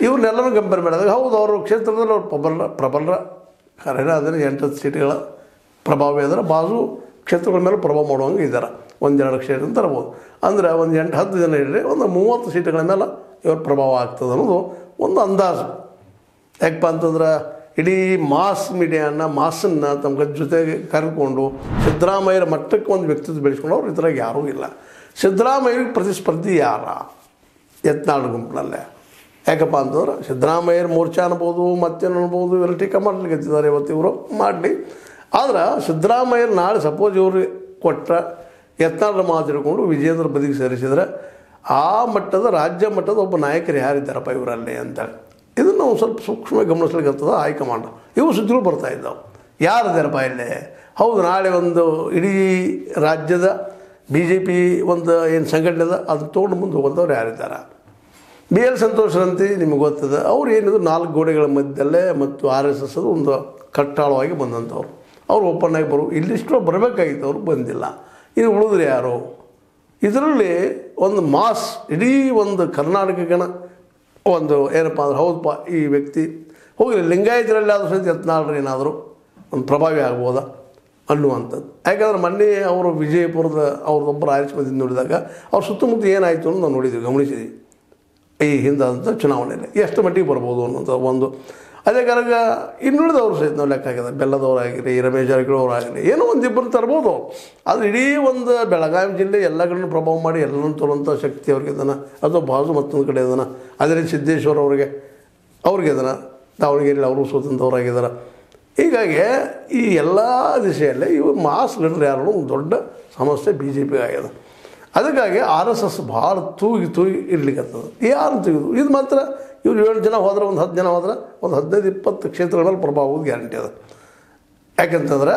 ಇವ್ರನ್ನೆಲ್ಲರೂ compare ಮಾಡಿದಾಗ ಹೌದು ಅವರು ಕ್ಷೇತ್ರದಲ್ಲಿ ಅವ್ರು ಪ್ರಬಲ ಪ್ರಬಲ ಖರೇನ ಅಂದರೆ ಎಂಟು ಸೀಟ್ಗಳ ಪ್ರಭಾವ ಇದ್ದಾರೆ ಬಾಜು ಕ್ಷೇತ್ರಗಳ ಮೇಲೆ ಪ್ರಭಾವ ಮಾಡುವಂಗೆ ಇದ್ದಾರೆ ಒಂದೆರಡು ಕ್ಷೇತ್ರ ಅಂತ ತರ್ಬೋದು ಅಂದರೆ ಒಂದು ಎಂಟು ಹತ್ತು ಜನ ಇಡ್ರಿ ಒಂದು ಮೂವತ್ತು ಸೀಟ್ಗಳ ಮೇಲೆ ಇವ್ರ ಪ್ರಭಾವ ಆಗ್ತದೆ ಅನ್ನೋದು ಒಂದು ಅಂದಾಜು ಯಾಕಪ್ಪ ಅಂತಂದ್ರೆ ಇಡೀ ಮಾಸ್ ಮೀಡಿಯಾನ ಮಾಸನ್ನು ತಮ್ಮ ಜೊತೆಗೆ ಕರೆದುಕೊಂಡು ಸಿದ್ದರಾಮಯ್ಯರ ಮಟ್ಟಕ್ಕೆ ಒಂದು ವ್ಯಕ್ತಿತ್ವ ಬೆಳೆಸ್ಕೊಂಡು ಅವ್ರು ಇದ್ರಾಗ ಯಾರೂ ಇಲ್ಲ ಸಿದ್ದರಾಮಯ್ಯರಿಗೆ ಪ್ರತಿಸ್ಪರ್ಧಿ ಯಾರ ಯತ್ನಾಳ್ ಗುಂಪಿನಲ್ಲೇ ಯಾಕಪ್ಪ ಅಂತಂದ್ರೆ ಸಿದ್ದರಾಮಯ್ಯರ ಮೋರ್ಚಾ ಅನ್ಬೋದು ಮತ್ತೇನು ಅನ್ಬೋದು ಇವರು ಟೀಕಾ ಮಾಡ್ಲಿಕ್ಕೆ ಎತ್ತಿದ್ದಾರೆ ಇವತ್ತು ಇವರು ಮಾಡಲಿ ಆದ್ರೆ ಸಿದ್ದರಾಮಯ್ಯರು ನಾಳೆ ಸಪೋಸ್ ಇವರು ಕೊಟ್ಟ ಯತ್ನಾಳರ ಮಾತು ಹಿಡ್ಕೊಂಡು ವಿಜೇಂದ್ರ ಬದಿಗೆ ಸೇರಿಸಿದ್ರೆ ಆ ಮಟ್ಟದ ರಾಜ್ಯ ಮಟ್ಟದ ಒಬ್ಬ ನಾಯಕರು ಯಾರಿದ್ದಾರಪ್ಪ ಇವರಲ್ಲಿ ಅಂತೇಳಿ ಇದನ್ನು ನಾವು ಸ್ವಲ್ಪ ಸೂಕ್ಷ್ಮ ಗಮನಿಸ್ಲಿಕ್ಕೆ ಹೈಕಮಾಂಡ್ ಇವು ಸುದ್ದಿಗಳು ಬರ್ತಾ ಇದ್ದಾವೆ ಯಾರಿದ್ದಾರಪ್ಪ ಇಲ್ಲಿ ಹೌದು ನಾಳೆ ಒಂದು ಇಡೀ ರಾಜ್ಯದ ಬಿ ಜೆ ಪಿ ಒಂದು ಏನು ಸಂಘಟನೆ ಅದ ಅದು ತೊಗೊಂಡು ಮುಂದೆ ಹೋಗೋದವ್ರು ಯಾರಿದ್ದಾರೆ ಬಿ ಎಲ್ ಸಂತೋಷರಂತಿ ನಿಮಗೆ ಗೊತ್ತದೆ ಅವ್ರು ಏನಿದ್ರು ನಾಲ್ಕು ಗೋಡೆಗಳ ಮಧ್ಯದಲ್ಲೇ ಮತ್ತು ಆರ್ ಎಸ್ ಎಸ್ ಒಂದು ಕಟ್ಟಾಳವಾಗಿ ಬಂದಂಥವ್ರು ಅವ್ರು ಓಪನ್ ಆಗಿ ಬರು ಇಲ್ಲಿಷ್ಟು ಬರಬೇಕಾಗಿತ್ತು ಅವ್ರು ಬಂದಿಲ್ಲ ಇನ್ನು ಉಳಿದ್ರೆ ಯಾರು ಇದರಲ್ಲಿ ಒಂದು ಮಾಸ್ ಇಡೀ ಒಂದು ಕರ್ನಾಟಕಗಣ ಒಂದು ಏನಪ್ಪ ಅಂದ್ರೆ ಹೌದಪ್ಪ ಈ ವ್ಯಕ್ತಿ ಹೋಗಲಿ ಲಿಂಗಾಯತರಲ್ಲಿ ಆದರೂ ಸಹಿತ ಯತ್ನಾಳ್ರಿ ಏನಾದರೂ ಒಂದು ಪ್ರಭಾವಿ ಆಗ್ಬೋದಾ ಅನ್ನುವಂಥದ್ದು ಯಾಕಂದ್ರೆ ಮೊನ್ನೆ ಅವರು ವಿಜಯಪುರದ ಅವ್ರದ್ದೊಬ್ಬರು ಆರಿಸಿ ಬಂದಿದ್ದು ನೋಡಿದಾಗ ಅವ್ರ ಸುತ್ತಮುತ್ತ ಏನಾಯಿತು ಅನ್ನೋದು ನಾವು ನೋಡಿದ್ವಿ ಗಮನಿಸಿದ್ವಿ ಈ ಹಿಂದಾದಂಥ ಚುನಾವಣೆಯಲ್ಲಿ ಎಷ್ಟು ಮಟ್ಟಿಗೆ ಬರ್ಬೋದು ಅನ್ನೋಂಥ ಒಂದು ಅದೇ ಕಾರಣ ಇನ್ನುಳಿದವರು ಸಹಿತ ನಾವು ಲೆಕ್ಕ ಹಾಕಿದ ಬೆಲ್ಲದವರಾಗಿರಿ ರಮೇಶ್ ಜಾರಕಿಹೊಳಿ ಅವರಾಗಿರಿ ಏನೋ ಒಂದು ಇಬ್ಬರು ತರ್ಬೋದು ಆದರೆ ಇಡೀ ಒಂದು ಬೆಳಗಾವಿ ಜಿಲ್ಲೆ ಎಲ್ಲ ಕಡೆನೂ ಪ್ರಭಾವ ಮಾಡಿ ಎಲ್ಲನೂ ತರುವಂಥ ಶಕ್ತಿ ಅವ್ರಿಗೆ ಇದನ್ನು ಅದು ಬಾಜು ಮತ್ತೊಂದು ಕಡೆ ಇದನ್ನು ಅದೇ ರೀತಿ ಸಿದ್ದೇಶ್ವರ ಅವರಿಗೆ ಅವ್ರಿಗೆ ಇದನ್ನು ದಾವಣಗೆರೆಯಲ್ಲಿ ಅವರು ಸ್ವತಂತ್ರವರಾಗಿದ್ದಾರೆ ಹೀಗಾಗಿ ಈ ಎಲ್ಲ ದಿಶೆಯಲ್ಲೇ ಇವರು ಮಾಸ್ ಲೀಡರ್ ಯಾರು ಒಂದು ದೊಡ್ಡ ಸಮಸ್ಯೆ ಬಿ ಜೆ ಪಿಗೆ ಆಗ್ಯದ ಅದಕ್ಕಾಗಿ ಆರ್ ಎಸ್ ಎಸ್ ಭಾಳ ತೂಗಿ ತೂಗಿ ಇರ್ಲಿಕ್ಕತ್ತದ ಯಾರು ತೆಗೆದು ಇದು ಮಾತ್ರ ಇವ್ರು ಏಳು ಜನ ಹೋದ್ರೆ ಒಂದು ಹತ್ತು ಜನ ಹೋದ್ರೆ ಒಂದು ಹದಿನೈದು ಇಪ್ಪತ್ತು ಕ್ಷೇತ್ರಗಳ ಮೇಲೆ ಪ್ರಭಾವ ಆಗೋದು ಗ್ಯಾರಂಟಿ ಅದ ಯಾಕಂತಂದ್ರೆ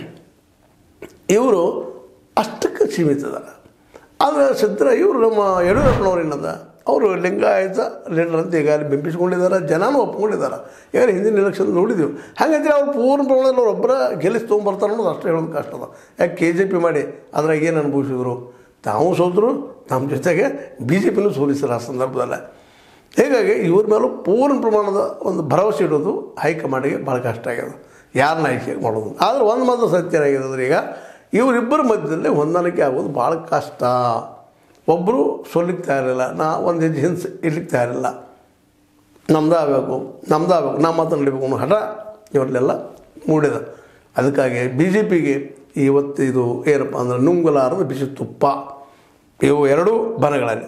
ಇವರು ಅಷ್ಟಕ್ಕೆ ಸೀಮಿತ ಅದಾರ ಆದರೆ ಸಿದ್ದರ ಇವರು ನಮ್ಮ ಯಡಿಯೂರಪ್ಪನವ್ರು ಏನದ ಅವರು ಲಿಂಗಾಯತ ಲೀಡರ್ ಅಂತ ಈಗ ಅಲ್ಲಿ ಬಿಂಬಿಸ್ಕೊಂಡಿದ್ದಾರೆ ಜನನೂ ಒಪ್ಕೊಂಡಿದ್ದಾರೆ ಈಗ ಹಿಂದಿನ ಎಲೆಕ್ಷನ್ ನೋಡಿದ್ದೀವಿ ಹಾಗಂದ್ರೆ ಅವ್ರು ಪೂರ್ಣ ಪ್ರಮಾಣದಲ್ಲಿ ಅವ್ರು ಒಬ್ಬರ ಗೆಲ್ಲಿಸಿ ತೊಗೊಂಬರ್ತಾರೆ ಅನ್ನೋದು ಅಷ್ಟೇ ಹೇಳೋದು ಕಷ್ಟ ಅದ ಯಾಕೆ ಕೆ ಜೆ ಪಿ ಮಾಡಿ ಅದ್ರಾಗ ಏನು ಅನುಭವಿಸಿದ್ರು ತಾವು ಸೋತರು ನಮ್ಮ ಜೊತೆಗೆ ಬಿ ಜೆ ಪಿನೂ ಸೋಲಿಸಿದ್ರು ಆ ಸಂದರ್ಭದಲ್ಲೇ ಹೀಗಾಗಿ ಇವ್ರ ಮೇಲೂ ಪೂರ್ಣ ಪ್ರಮಾಣದ ಒಂದು ಭರವಸೆ ಇಡೋದು ಹೈಕಮಾಂಡಿಗೆ ಭಾಳ ಕಷ್ಟ ಆಗ್ಯದ ಯಾರನ್ನ ಆಯ್ಕೆ ಮಾಡೋದು ಆದರೆ ಒಂದು ಮಾತ್ರ ಸತ್ಯ ಏನಾಗಿದೆ ಅಂದ್ರೆ ಈಗ ಇವರಿಬ್ಬರ ಮಧ್ಯದಲ್ಲಿ ಹೊಂದಾಣಿಕೆ ಆಗೋದು ಭಾಳ ಕಷ್ಟ ಒಬ್ಬರು ಸೋಲಿಕ್ಕೆ ತಯಾರಿಲ್ಲ ನಾ ಒಂದು ಹೆಜ್ಜೆ ಹಿಂದೆ ಇರ್ಲಿಕ್ಕೆ ತಯಾರಿಲ್ಲ ನಮ್ದು ಆಗಬೇಕು ನಮ್ದು ಆಗಬೇಕು ನಮ್ಮ ಮಾತ್ರ ನಡಿಬೇಕು ಅನ್ನೋ ಹಠ ಇವರಲ್ಲೆಲ್ಲ ಮೂಡಿದ ಅದಕ್ಕಾಗಿ ಬಿ ಜೆ ಪಿಗೆ ಇವತ್ತು ಇದು ಏನಪ್ಪ ಅಂದ್ರೆ ನುಂಗಲಾರದ ಬಿಸಿ ತುಪ್ಪ ಇವು ಎರಡೂ ಬನಗಳಲ್ಲಿ